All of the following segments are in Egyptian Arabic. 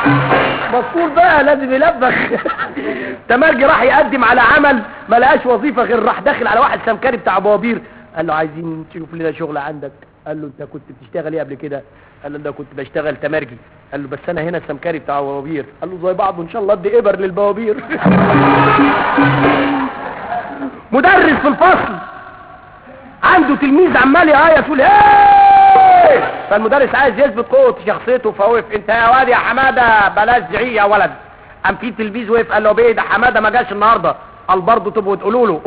مسطول بقى لازم يلبخ تمرجي راح يقدم على عمل ما لقاش وظيفه غير راح داخل على واحد سمكري بتاع بوابير قال له عايزين تشوف لنا شغل عندك قال له انت كنت بتشتغل ايه قبل كده قال له انا كنت بشتغل تمرجي قال له بس انا هنا السمكري بتاع بوابير قال له زي بعض وان شاء الله ادي ابر للبوابير مدرس في الفصل عنده تلميذ عمال يعيط يقول ايه فالمدرس عايز يثبت قوه شخصيته فوقف انت يا واد يا حماده بلاش زعيق يا ولد قام في تلميذ وقف قال له بيه ده حماده ما جاش النهارده قال برضه تبقوا تقولوا له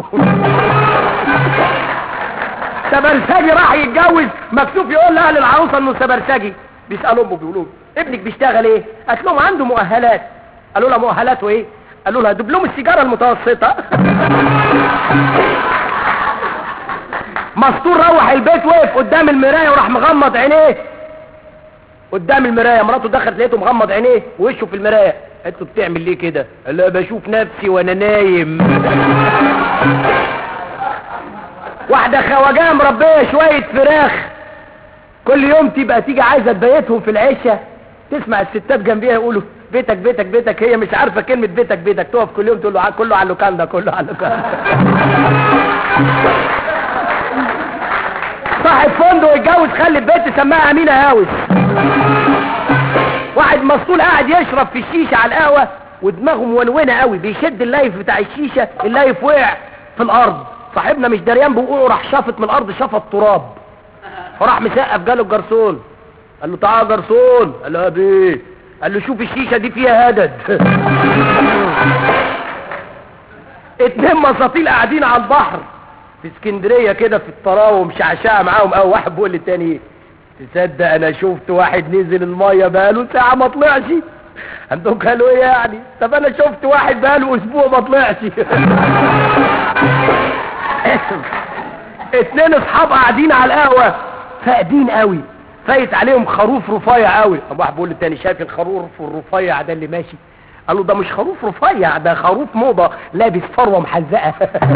سبرسجي راح يتجوز مكتوب يقول لاهل العروسه انه سبرسجي بيسالوا امه بيقولوا له ابنك بيشتغل ايه قالت لهم عنده مؤهلات قالوا لها مؤهلاته ايه قالوا لها دبلوم السيجاره المتوسطه مستور روح البيت وقف قدام المرايه وراح مغمض عينيه قدام المرايه مراته دخلت لقيته مغمض عينيه ووشه في المرايه قالت له بتعمل ليه كده قال لها بشوف نفسي وانا نايم واحده خواجاه مربيه شويه فراخ كل يوم تبقى تيجي عايزه تبيتهم في العشه تسمع الستات جنبيها يقولوا بيتك بيتك بيتك هي مش عارفه كلمه بيتك بيتك تقف كل يوم تقول له كله على اللوكان ده كله على اللوكان صاحب فندق اتجوز خلي البيت سماها امينه هاوس واحد مسطول قاعد يشرب في الشيشه على القهوه ودماغه مونونه قوي بيشد اللايف بتاع الشيشه اللايف وقع في الارض صاحبنا مش دريان بوقوعه راح شافط من الارض شفط تراب فراح مسقف جاله الجرسون قال له تعالى يا جرسون قال له يا بيه قال له شوف الشيشه دي فيها هدد اتنين مساطيل قاعدين على البحر في اسكندريه كده في الطراوه ومشعشعه معاهم قوي واحد بيقول للتاني تصدق انا شفت واحد نزل الميه بقاله ساعه ما طلعش عندهم قالوا ايه يعني طب انا شفت واحد بقاله اسبوع ما طلعش اتنين اصحاب قاعدين على القهوه فاقدين قوي فايت عليهم خروف رفيع قوي ابو واحد بيقول للتاني شايف الخروف الرفيع ده اللي ماشي قال له ده مش خروف رفيع ده خروف موضه لابس فروه محزقه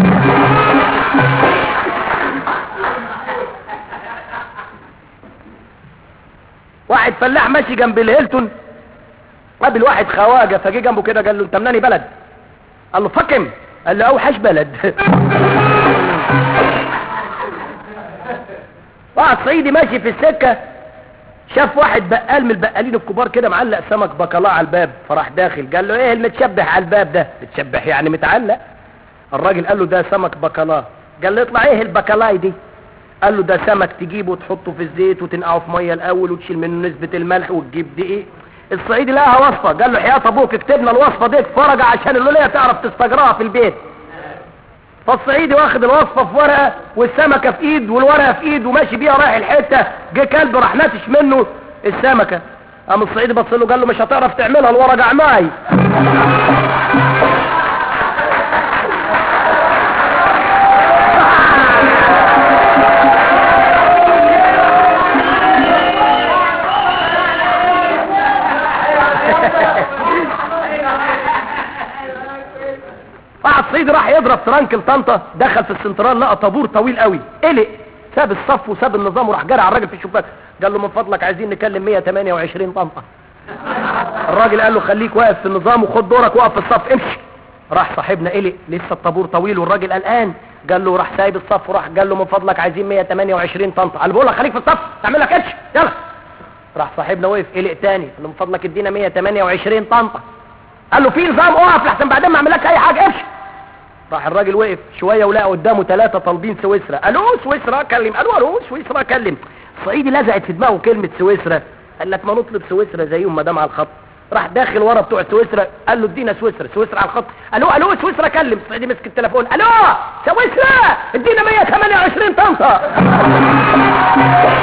واحد فلاح ماشي جنب الهيلتون قابل واحد خواجه فجه جنبه كده قال له انت مناني بلد قال له فكم قال له اوحش بلد واحد صعيدي ماشي في السكه شاف واحد بقال من البقالين الكبار كده معلق سمك بكلاء على الباب فراح داخل قال له ايه المتشبح على الباب ده متشبح يعني متعلق الراجل قال له ده سمك بكلاء قال له اطلع ايه البكلاي دي قال له ده سمك تجيبه وتحطه في الزيت وتنقعه في ميه الاول وتشيل منه نسبه الملح وتجيب دقيق الصعيدي لقاها وصفه قال له حياه ابوك اكتبنا الوصفه دي فرجه عشان اللوليه تعرف تستجراها في البيت فالصعيدي واخد الوصفه في ورقه والسمكه في ايد والورقه في ايد وماشي بيها رايح الحته جه كلب راح ناتش منه السمكه قام الصعيدي بص له قال له مش هتعرف تعملها الورقه معاي واحد صعيدي راح يضرب ترانك لطنطا دخل في السنترال لقى طابور طويل قوي قلق ساب الصف وساب النظام وراح جرى على الراجل في الشباك قال له من فضلك عايزين نكلم 128 طنطا الراجل قال له خليك واقف في النظام وخد دورك واقف في الصف امشي راح صاحبنا قلق لسه الطابور طويل والراجل قلقان قال له راح سايب الصف وراح قال له من فضلك عايزين 128 طنطا قال بقول لك خليك في الصف تعمل لك اتش يلا راح صاحبنا وقف قلق تاني قال له من فضلك ادينا 128 طنطا قال له في نظام اقف لحسن بعدين ما اعملكش اي حاجه امشي راح الراجل وقف شويه ولقى قدامه ثلاثه طالبين سويسرا الو سويسرا كلم الو الو سويسرا كلم صعيدي لزقت في دماغه كلمه سويسرا قال لك ما نطلب سويسرا زيهم ما دام على الخط راح داخل ورا بتوع سويسرا قال له ادينا سويسرا سويسرا على الخط الو الو سويسرا كلم صعيدي مسك التليفون الو سويسرا ادينا 128 طنطا